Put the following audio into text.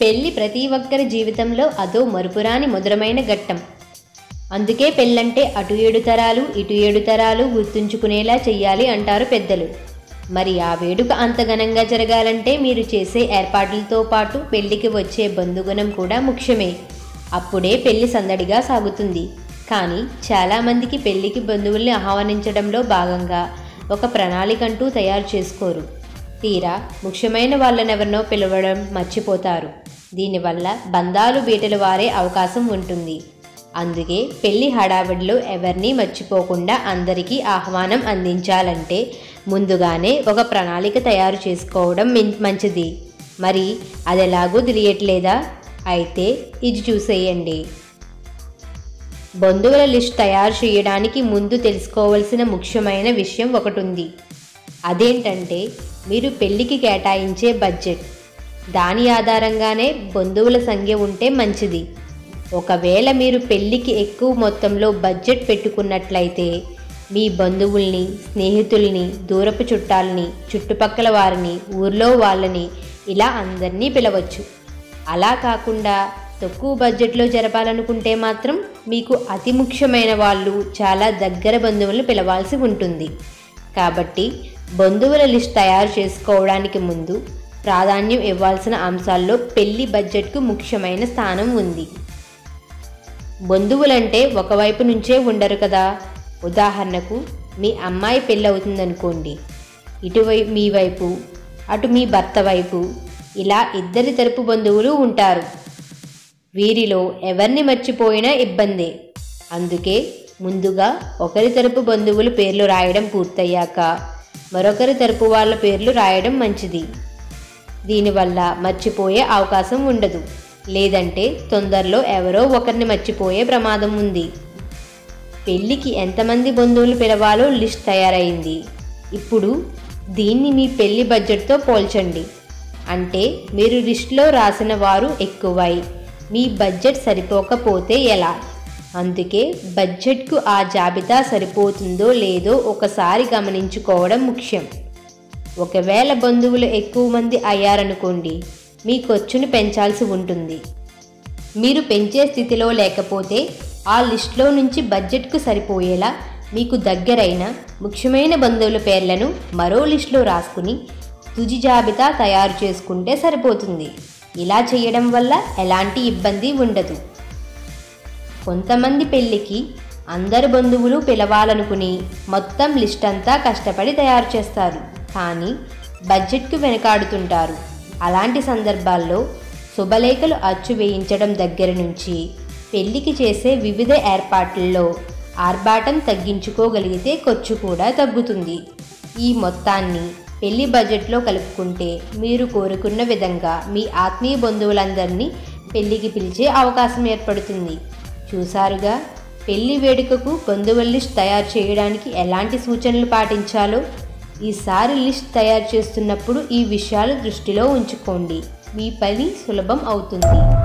పెళ్లి ప్రతి ఒక్కరి జీవితంలో అదో మరుపురాని మధురమైన ఘట్టం అందుకే పెళ్ళంటే అటు ఏడు తరాలు ఇటు ఏడు తరాలు గుర్తుంచుకునేలా చెయ్యాలి అంటారు పెద్దలు మరి ఆ వేడుక అంత ఘనంగా జరగాలంటే మీరు చేసే ఏర్పాట్లతో పాటు పెళ్లికి వచ్చే బంధుగుణం కూడా ముఖ్యమే అప్పుడే పెళ్లి సందడిగా సాగుతుంది కానీ చాలామందికి పెళ్లికి బంధువుల్ని ఆహ్వానించడంలో భాగంగా ఒక ప్రణాళికంటూ తయారు చేసుకోరు తీరా ముఖ్యమైన వాళ్ళనెవరినో పిలవడం మర్చిపోతారు దీనివల్ల బంధాలు బీటలు వారే అవకాశం ఉంటుంది అందుకే పెళ్లి హడావిడిలో ఎవరినీ మర్చిపోకుండా అందరికీ ఆహ్వానం అందించాలంటే ముందుగానే ఒక ప్రణాళిక తయారు చేసుకోవడం మిన్- మంచిది మరి అది ఎలాగో తెలియట్లేదా అయితే ఇది చూసేయండి బంధువుల లిస్ట్ తయారు చేయడానికి ముందు తెలుసుకోవలసిన ముఖ్యమైన విషయం ఒకటి ఉంది అదేంటంటే మీరు పెళ్లికి కేటాయించే బడ్జెట్ దాని ఆధారంగానే బంధువుల సంఖ్య ఉంటే మంచిది ఒకవేళ మీరు పెళ్లికి ఎక్కువ మొత్తంలో బడ్జెట్ పెట్టుకున్నట్లయితే మీ బంధువుల్ని స్నేహితుల్ని దూరపు చుట్టాలని చుట్టుపక్కల వారిని ఊర్లో వాళ్ళని ఇలా అందరినీ పిలవచ్చు అలా కాకుండా తక్కువ బడ్జెట్లో జరపాలనుకుంటే మాత్రం మీకు అతి ముఖ్యమైన వాళ్ళు చాలా దగ్గర బంధువులను పిలవాల్సి ఉంటుంది కాబట్టి బంధువుల లిస్ట్ తయారు చేసుకోవడానికి ముందు ప్రాధాన్యం ఇవ్వాల్సిన అంశాల్లో పెళ్లి బడ్జెట్కు ముఖ్యమైన స్థానం ఉంది బంధువులంటే ఒకవైపు నుంచే ఉండరు కదా ఉదాహరణకు మీ అమ్మాయి పెళ్ళి అవుతుందనుకోండి ఇటువైపు మీ వైపు అటు మీ భర్త వైపు ఇలా ఇద్దరి తరపు బంధువులు ఉంటారు వీరిలో ఎవరిని మర్చిపోయినా ఇబ్బందే అందుకే ముందుగా ఒకరి తరపు బంధువుల పేర్లు రాయడం పూర్తయ్యాక మరొకరి తరపు వాళ్ళ పేర్లు రాయడం మంచిది దీనివల్ల మర్చిపోయే అవకాశం ఉండదు లేదంటే తొందరలో ఎవరో ఒకరిని మర్చిపోయే ప్రమాదం ఉంది పెళ్ళికి ఎంతమంది బంధువులు పిలవాలో లిస్ట్ తయారైంది ఇప్పుడు దీన్ని మీ పెళ్లి బడ్జెట్తో పోల్చండి అంటే మీరు లిస్ట్లో రాసిన వారు ఎక్కువై మీ బడ్జెట్ సరిపోకపోతే ఎలా అందుకే బడ్జెట్కు ఆ జాబితా సరిపోతుందో లేదో ఒకసారి గమనించుకోవడం ముఖ్యం ఒకవేళ బంధువులు ఎక్కువ మంది అయ్యారనుకోండి మీ ఖర్చును పెంచాల్సి ఉంటుంది మీరు పెంచే స్థితిలో లేకపోతే ఆ లిస్ట్లో నుంచి బడ్జెట్కు సరిపోయేలా మీకు దగ్గరైన ముఖ్యమైన బంధువుల పేర్లను మరో లిస్టులో రాసుకుని తుది జాబితా తయారు చేసుకుంటే సరిపోతుంది ఇలా చేయడం వల్ల ఎలాంటి ఇబ్బంది ఉండదు కొంతమంది పెళ్ళికి అందరు బంధువులు పిలవాలనుకుని మొత్తం లిస్ట్ అంతా కష్టపడి తయారు చేస్తారు కానీ బడ్జెట్కు వెనకాడుతుంటారు అలాంటి సందర్భాల్లో శుభలేఖలు అచ్చు వేయించడం దగ్గర నుంచి పెళ్లికి చేసే వివిధ ఏర్పాట్లలో ఆర్భాటం తగ్గించుకోగలిగితే ఖర్చు కూడా తగ్గుతుంది ఈ మొత్తాన్ని పెళ్లి బడ్జెట్లో కలుపుకుంటే మీరు కోరుకున్న విధంగా మీ ఆత్మీయ బంధువులందరినీ పెళ్లికి పిలిచే అవకాశం ఏర్పడుతుంది చూసారుగా పెళ్లి వేడుకకు బంధువుల లిస్ట్ తయారు చేయడానికి ఎలాంటి సూచనలు పాటించాలో ఈసారి లిస్ట్ తయారు చేస్తున్నప్పుడు ఈ విషయాలు దృష్టిలో ఉంచుకోండి మీ పని సులభం అవుతుంది